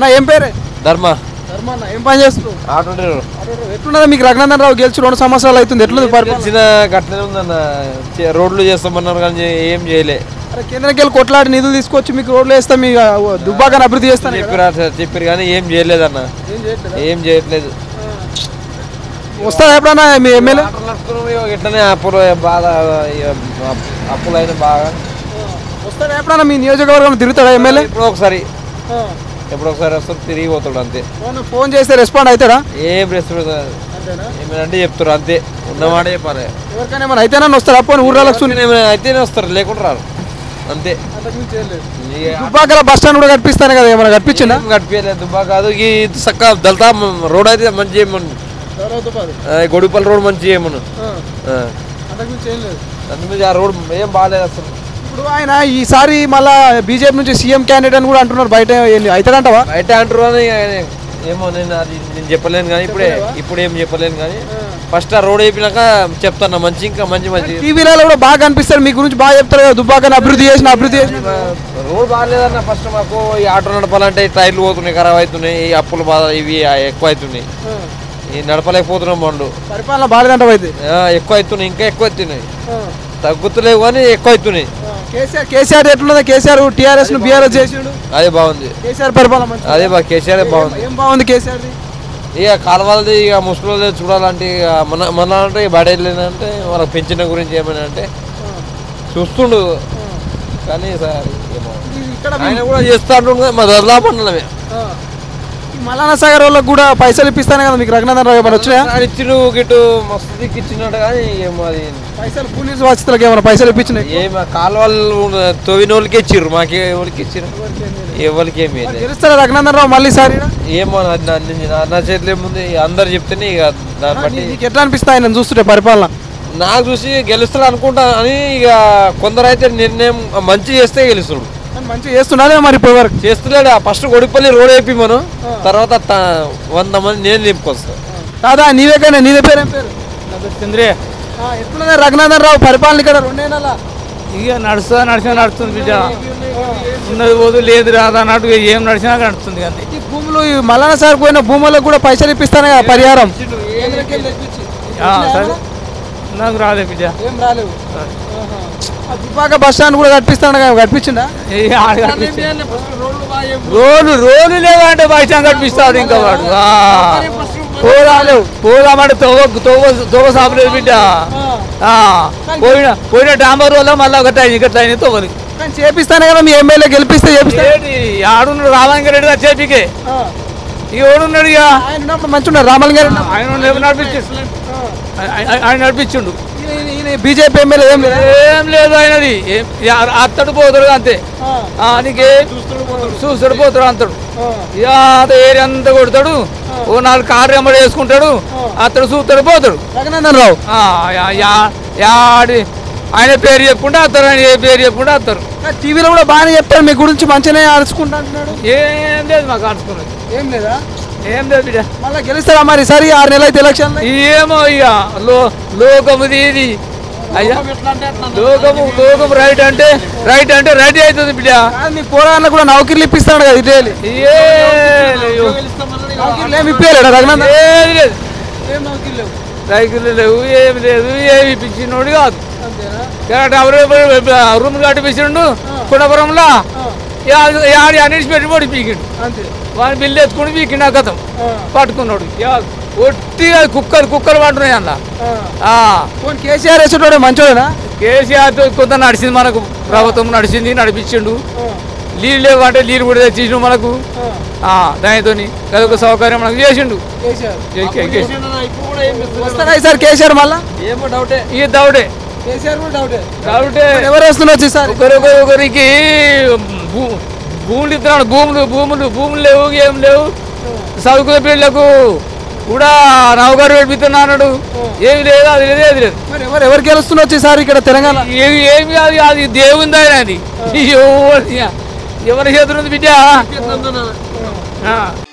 అన్న ఏం పేరే ధర్మ ధర్మ అన్న ఏం పని చేస్తున్నావు ఆటో డ్రైవర్ ఎట్లున్నదా మీకు రఘునందన్ రావు గెలిచి రెండు సంవత్సరాలు అవుతుంది ఎట్లుంది పరిపాలన తెలిసిన గట్లనే ఉందన్న చే- రోడ్లు చేస్తామన్నారు కానీ ఏం చేయలే అరే కేంద్రంకి వెళ్ళి కొట్లాడి నిధులు తీసుకొచ్చి మీకు రోడ్లు వేస్తాం మీ దుబ్బాకని అభివృద్ధి చేస్తాను చెప్పిరా చెప్పారు కానీ ఏం చేయలేదన్న ఏం చేయట్లేదు వస్తారా ఎప్పుడన్నా మీ ఎమ్మెల్యే ఆటోలు నడుపుతున్నాం ఇగో ఇట్లనే అప్పులు బాధ ఇక అప్పులు అయిన బాగా వస్తారా ఎప్పుడన్నా మీ నియోజకవర్గం తిరుగుతాడా ఎమ్మెల్యే ఎప్పుడో ఒకసారి ఎప్పుడో ఒకసారి వస్తారు తిరిగి పోతాడు అంతే ఫోన్ చేస్తే రెస్పాండ్ అవుతాడా ఏం రెస్పెక్ట్ ఏమైనా అంటే చెప్తారు అంతే ఉన్నమాట చెప్పాలి ఎవరికైనా ఏమైనా అయితేనా వస్తారా పోనీ ఊర్రాలకు సున్ని ఏమైనా అయితేనే వస్తారు లేకుండా రారు అంతే ఇక దుబ్బాకల బస్ స్టాండ్ కూడా కట్టిస్తాను కదా ఏమైనా కట్టించిందా ఏం కట్టిపోయలేదు దుబ్బా కాదు ఈ చక్క దళిత రోడ్ అయితే మంచి చేయమను గొడిపల్లి రోడ్ మంచి చేయమను అందుకే ఆ రోడ్ ఏం బాగాలేదు అసలు ఇప్పుడు ఆయన ఈసారి మళ్ళా బీజేపీ నుంచి సీఎం క్యాండిడేట్ అని కూడా అంటున్నారు బయట ఏంది అవుతాడంటవా బయట అంటారు అని ఆయన ఏమో నేను అది నేను చెప్పలేను కానీ ఇప్పుడే ఇప్పుడు ఏం చెప్పలేను కానీ ఫస్ట్ ఆ రోడ్ అయిపోయినాక చెప్తాను మంచి ఇంకా మంచి మంచి టీవీలలో కూడా బాగా అనిపిస్తారు మీ గురించి బాగా చెప్తారు కదా దుబ్బాకని అభివృద్ధి చేసిన అభివృద్ధి చేసిన రోడ్ బాగాలేదన్న ఫస్ట్ మాకు ఈ ఆటో నడపాలంటే ఈ టైర్లు పోతున్నాయి ఖరాబ్ అవుతున్నాయి ఈ అప్పులు బాధ ఇవి ఎక్కువ అవుతున్నాయి ఈ నడపలేకపోతున్నాం వాళ్ళు పరిపాలన బాగాలేదంటావు అయితే ఆ, ఎక్కువ అవుతున్నాయి ఇంకా ఎక్కువ అవుతున్నాయి తగ్గుతలేవు కానీ ఎక్కువ అవుతున్నాయి కేసీఆర్ కేసీఆర్ ఎట్లున్నదా కేసీఆర్ టీఆర్ఎస్ ను బీఆర్ఎస్ చేసిండు అదే బాగుంది కేసీఆర్ పరిపాలన మంచిదా? అదే బా కేసీఆర్ బాగుంది ఏం బాగుంది కేసీఆర్ ఇక కాలువలది ఇక ముసలి చూడాలంటే ఇక మన మన అంటే బడేళ్ళంటే వాళ్ళకి పెంచిన గురించి ఏమైనా అంటే చూస్తుండు కానీ సార్ ఏమో. ఇక్కడ ఆయన కూడా చేస్తా అంటుండే మా దర్దాపండలమే ఈ మలానా సాగర్ వాళ్ళకి కూడా పైసలు ఇప్పిస్తానే కదా మీకు రఘునందన్ రావు ఏమైనా వచ్చినాయా ఆయన ఇచ్చిండు గిట్టు మస్తు దిక్కు ఇచ్చినట్టు కానీ ఏమో అది పైసలు పోలీసు వచ్చేతలకు ఏమైనా పైసలు ఇప్పించినాయి ఏం కాలువలు తవ్విన వాళ్ళకి ఇచ్చిర్రు మాకు ఎవరికి ఇచ్చిర్రు ఎవరికి ఏమి ఇయ్యలేదు. గెలుస్తారా రఘునందన్ రావు మళ్ళీ సారి ఏమో నా- నా- నా- నా చేతిలో ఏముంది అందరు చెప్తేనే ఇక దాన్ని బట్టి నీకు ఎట్లా అనిపిస్తాయి ఆయన చూస్తుంటే పరిపాలన నాకు చూసి గెలుస్తాడు అనుకుంటా అని ఇక కొందరు అయితే నిర్ణయం మంచి చేస్తే గెలుస్తాడు కానీ మంచిగా చేస్తున్నాడే మరి ఇప్పటి వరకు చేస్తున్నాడు ఫస్ట్ గొడిపల్లి రోడ్ వేపి మనం తర్వాత త- వంద మంది నేను నింపుకొస్తా కాదా నీవేకైనా నీదే పేరు ఏం పేరు చంద్రయ్య ఆ, ఎట్లున్నది రఘునందన్ రావు పరిపాలన ఇక్కడ రెండే నెల ఇక నడుస్తా నడిచినా నడుస్తుంది బిడ్డ ఉన్నది పోదు లేదు రాదు అన్నట్టు ఏం నడిచినా నడుస్తుంది అంతే ఈ భూములు ఈ మలానా సార్ పోయిన భూములకు కూడా పైసలు ఇప్పిస్తానే కదా పరిహారం ఆ, సరే నాకు రాలే బిడ్డ ఏం రాలేవు ఆ దుబ్బాక బస్ స్టాండ్ కూడా కట్టిస్తాను కదా కట్టించిందా ఏ ఆడ కనిపించింది. రోడ్లు రోడ్లు లేవంటే బయట కనిపిస్తాడు ఇంకా వాడు ఆ. పోదాలేవు పోదామంటే తోవ తోవ తోవ సాపలేదు బిడ్డ ఆ. పోయిన పోయిన డాంబర్ వల్ల మళ్ళీ ఒకటి అయింది ఇక్కడ అయింది తోవలు కానీ చేపిస్తానే కదా మీ ఎమ్మెల్యే గెలిపిస్తే చేపిస్తా ఏంటి ఆడున్నాడు రామాంగ రెడ్డి గారు చేపికే ఇక ఎవడున్నాడు ఇక ఆయన ఉన్నప్పుడు మంచిగా ఉన్నారు రామల్ గారు ఉన్నప్పుడు. ఆయన లేవు నడిపించు ఆయన- ఆయన నడిపించుండు ఈయన- ఈయన బీజేపీ ఎమ్మెల్యే ఏం లేదు ఏం లేదు ఆయనది ఏం యా- అత్తడు పోతాడు అంతే ఆ, నీకే చూస్తాడు పోతాడు అంతడు ఇక అంత ఏరియా అంతా కొడతాడు ఓ నాలుగు కారు ఎమ్మడి వేసుకుంటాడు అతడు చూస్తాడు పోతాడు రఘునందన్ రావు ఆ, యా- యా- యాడి ఆయన పేరు చెప్పుకుంటే అత్తరు ఆయన ఏ పేరు చెప్పుకుంటే అత్తరు కానీ టీవీలో కూడా బాగానే చెప్తాడు మీ గురించి మంచిగానే అరుచుకుంటా అంటున్నాడు ఏం లేదు మాకు అడుచుకున్నది ఏం లేదా ఏం లేదు బిడ్డ మళ్ళీ గెలుస్తారా మరి సరి ఆరు నెలలు అయితే ఎలక్షన్ ఏమో ఇక లో లోకముది ఇది అయ్యా లోకము లోకం రైట్ అంటే రైట్ అంటే రైట్ అవుతుంది బిడ్డ మీ పోరాళ్ళకు కూడా నౌకర్లు ఇప్పిస్తాడు కదా ఇదే ఏ లేవు. నౌకర్లు ఏమి ఇప్పించలేడా రఘునందన్ ఏది లేదు ఏం నౌకర్లు లేవు సైకిల్ లేవు ఏమి లేదు ఏమి పిచ్చినోడు కాదు రూమ్ కట్టిపించిండు కుడపురంలో యాడి అనేసి పెట్టి పడి పీకిండు అంతే వాని బిల్లు ఎత్తుకుని పీకిండు ఆ గతం పట్టుకున్నాడు యా, ఒట్టిగా కుక్కలు కుక్కలు పట్టున్నాయి అన్న ఆ, పోనీ కేసీఆర్ వేసేటోడే మంచోడేనా కేసీఆర్ తో కొంత నడిచింది మనకు ప్రభుత్వం నడిచింది నడిపించిండు నీళ్ళు లేవు అంటే నీళ్ళు కూడా తెచ్చిండు మనకు ఆ, దానితోని అదొక సౌకర్యం మనకు చేసిండు కేసీఆర్ చే- చే- చేసి- వస్తారా ఈసారి కేసీఆర్ మళ్ళా ఏమో డౌటే ఈ దౌడే కేసీఆర్ కూడా డౌటే దౌడే ఎవరు వేస్తున్నారు ఈసారి ఒకరికొకరికి ఒకరికి భూ- భూములు ఇస్తున్నాడు భూములు భూములు భూములు లేవు ఏం లేవు చదువుకునే పిల్లలకు కూడా నౌకరు పెట్టిస్తున్నాడు ఏమి లేదు అది లేదు ఏది లేదు మరి ఎవరు ఎవరు గెలుస్తున్నారు ఈసారి ఇక్కడ తెలంగాణ ఏమి ఏమి అది అది దేవుంది ఆయన అది ఎవరి ఎవరి చేతులు ఉంది బిడ్డ ఆ.